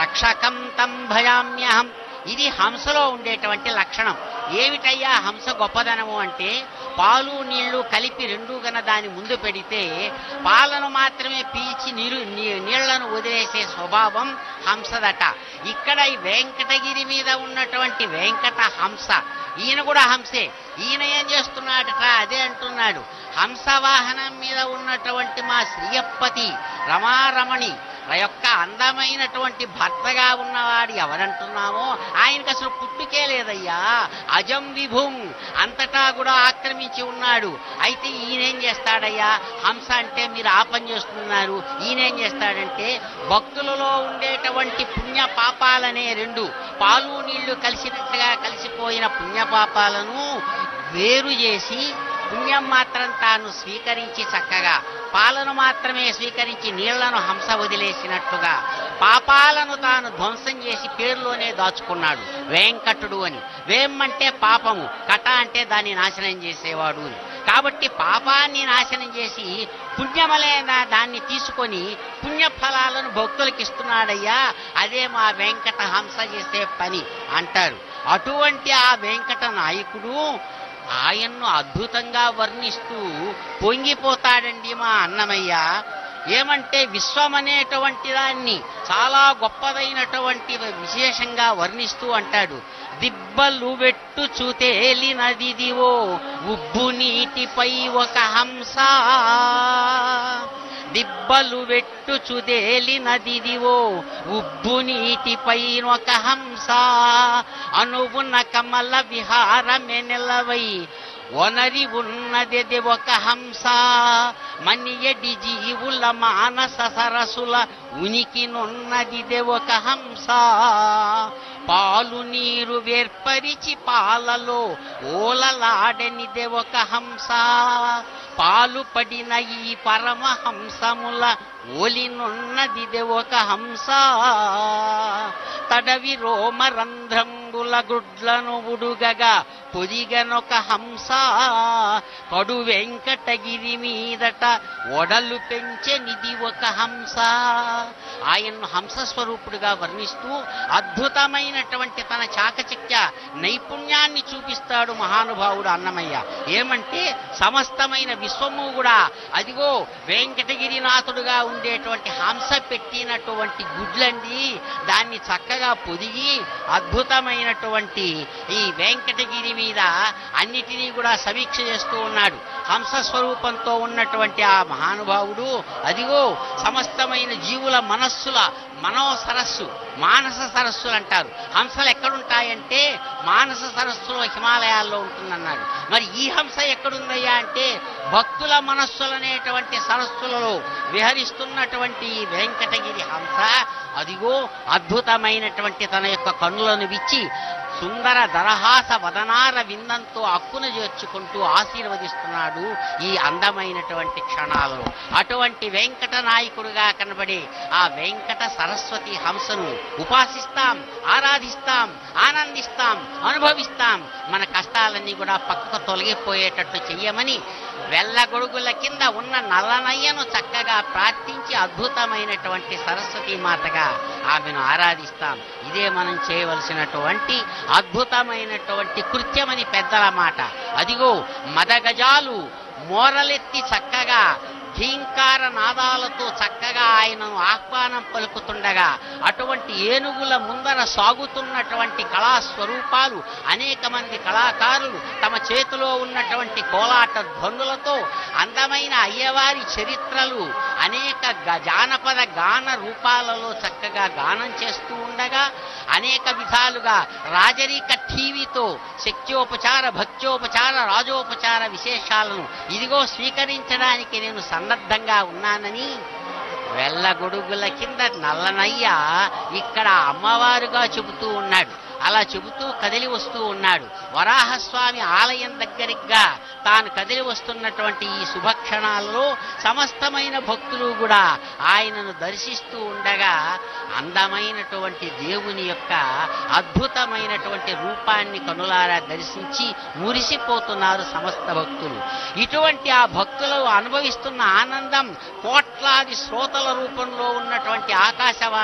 రక్షకం తం భయామ్యహం ఇది హంసలో ఉండేటువంటి లక్షణం ఏమిటయ్యా హంస గొప్పదనము అంటే పాలు నీళ్లు కలిపి రెండు గన దాని ముందు పెడితే పాలను మాత్రమే పీల్చి నీరు నీ- నీళ్లను వదిలేసే స్వభావం హంసదట ఇక్కడ ఈ వెంకటగిరి మీద ఉన్నటువంటి వెంకట హంస ఈయన కూడా హంసే ఈయన ఏం చేస్తున్నాడట అదే అంటున్నాడు హంస వాహనం మీద ఉన్నటువంటి మా శ్రీయప్పతి రమారమణి ఆ యొక్క అందమైనటువంటి భర్తగా ఉన్నవాడు ఎవరంటున్నామో ఆయనకు అసలు పుట్టుకే లేదయ్యా అజం విభుం అంతటా కూడా ఆక్రమించి ఉన్నాడు అయితే ఈయనేం చేస్తాడయ్యా హంస అంటే మీరు ఆ పని చేస్తున్నారు ఈయనేం చేస్తాడంటే భక్తులలో ఉండేటువంటి పుణ్య పాపాలనే రెండు పాలు నీళ్లు కలిసినట్లుగా కలిసిపోయిన పుణ్య పాపాలను వేరు చేసి పుణ్యం మాత్రం తాను స్వీకరించి చక్కగా పాలను మాత్రమే స్వీకరించి నీళ్లను హంస వదిలేసినట్టుగా పాపాలను తాను ధ్వంసం చేసి పేరులోనే దాచుకున్నాడు వెంకటుడు అని వేం అంటే పాపము కట అంటే దాన్ని నాశనం చేసేవాడు అని కాబట్టి పాపాన్ని నాశనం చేసి పుణ్యమలైన దాన్ని తీసుకొని పుణ్యఫలాలను భక్తులకు ఇస్తున్నాడయ్యా అదే మా వెంకట హంస చేసే పని అంటారు అటువంటి ఆ వెంకట నాయకుడు ఆయన్ను అద్భుతంగా వర్ణిస్తూ పొంగిపోతాడండి మా అన్నమయ్య ఏమంటే విశ్వం అనేటువంటి దాన్ని చాలా గొప్పదైనటువంటి విశేషంగా వర్ణిస్తూ అంటాడు దిబ్బలు వెట్టు చూతేలినదిదివో ఉబ్బు నీటిపై ఒక హంస దిబ్బలు వెట్టు చుదేలినదిదివో ఉబ్బు నీటిపై ఒక హంస అనువున కమల విహారమే నిలవై ఒనరి ఉన్నది ఒక హంస మనియడి జీవుల మానస సరసుల ఉనికినున్నది ఒక హంస పాలు నీరు వేర్పరిచి పాలలో ఓలలాడనిదే ఒక హంస పాలు పడిన ఈ పరమహంసముల ఓలినున్నదిదే ఒక హంస తడవి రోమరంధ్రంబుల గుడ్లను ఉడుగగా పొదిగనొక హంస కడు వెంకటగిరి మీదట ఒడలు పెంచెనిది ఒక హంస ఆయన్ను హంస స్వరూపుడుగా వర్ణిస్తూ అద్భుతమైనటువంటి తన చాకచక్య నైపుణ్యాన్ని చూపిస్తాడు మహానుభావుడు అన్నమయ్య ఏమంటే సమస్తమైన విశ్వము కూడా అదిగో వెంకటగిరినాథుడుగా ఉండేటువంటి హంస పెట్టినటువంటి గుడ్లండి దాన్ని చక్కగా పొదిగి అద్భుతమైనటువంటి ఈ వెంకటగిరి మీద అన్నిటినీ కూడా సమీక్ష చేస్తూ ఉన్నాడు హంస స్వరూపంతో ఉన్నటువంటి ఆ మహానుభావుడు అదిగో సమస్తమైన జీవుల మనస్సుల మనో సరస్సు మానస సరస్సులు అంటారు హంసలు ఎక్కడుంటాయంటే మానస సరస్సులో హిమాలయాల్లో ఉంటుందన్నాడు మరి ఈ హంస ఎక్కడుందయ్యా అంటే భక్తుల మనస్సులనేటువంటి సరస్సులలో విహరిస్తున్నటువంటి ఈ వెంకటగిరి హంస అదిగో అద్భుతమైనటువంటి తన యొక్క కన్నులను విచ్చి సుందర దరహాస వదనార విందంతో అక్కున చేర్చుకుంటూ ఆశీర్వదిస్తున్నాడు ఈ అందమైనటువంటి క్షణాలలో అటువంటి వెంకట నాయకుడుగా కనబడే ఆ వెంకట సరస్వతి హంసను ఉపాసిస్తాం ఆరాధిస్తాం ఆనందిస్తాం అనుభవిస్తాం మన కష్టాలన్నీ కూడా పక్కకు తొలగిపోయేటట్టు చెయ్యమని వెల్లగొడుగుల కింద ఉన్న నల్లనయ్యను చక్కగా ప్రార్థించి అద్భుతమైనటువంటి సరస్వతి మాతగా ఆమెను ఆరాధిస్తాం ఇదే మనం చేయవలసినటువంటి అద్భుతమైనటువంటి కృత్యమని పెద్దల మాట అదిగో మదగజాలు మోరలెత్తి చక్కగా ఘీంకార నాదాలతో చక్కగా ఆయనను ఆహ్వానం పలుకుతుండగా అటువంటి ఏనుగుల ముందర సాగుతున్నటువంటి కళా స్వరూపాలు అనేక మంది కళాకారులు తమ చేతిలో ఉన్నటువంటి కోలాట ధ్వనులతో అందమైన అయ్యవారి చరిత్రలు అనేక గ- జానపద గాన రూపాలలో చక్కగా గానం చేస్తూ ఉండగా అనేక విధాలుగా రాజరిక టీవీతో శక్త్యోపచార భక్త్యోపచార రాజోపచార విశేషాలను ఇదిగో స్వీకరించడానికి నేను సన్నద్ధంగా ఉన్నానని వెళ్ళగొడుగుల కింద నల్లనయ్య ఇక్కడ అమ్మవారుగా చెబుతూ ఉన్నాడు అలా చెబుతూ కదిలి వస్తూ ఉన్నాడు వరాహస్వామి ఆలయం దగ్గరిగా తాను కదిలి వస్తున్నటువంటి ఈ శుభక్షణాల్లో సమస్తమైన భక్తులు కూడా ఆయనను దర్శిస్తూ ఉండగా అందమైనటువంటి దేవుని యొక్క అద్భుతమైనటువంటి రూపాన్ని కనులారా దర్శించి మురిసిపోతున్నారు సమస్త భక్తులు ఇటువంటి ఆ భక్తులు అనుభవిస్తున్న ఆనందం కోట్లాది శ్రోతల రూపంలో ఉన్నటువంటి ఆకాశవాణి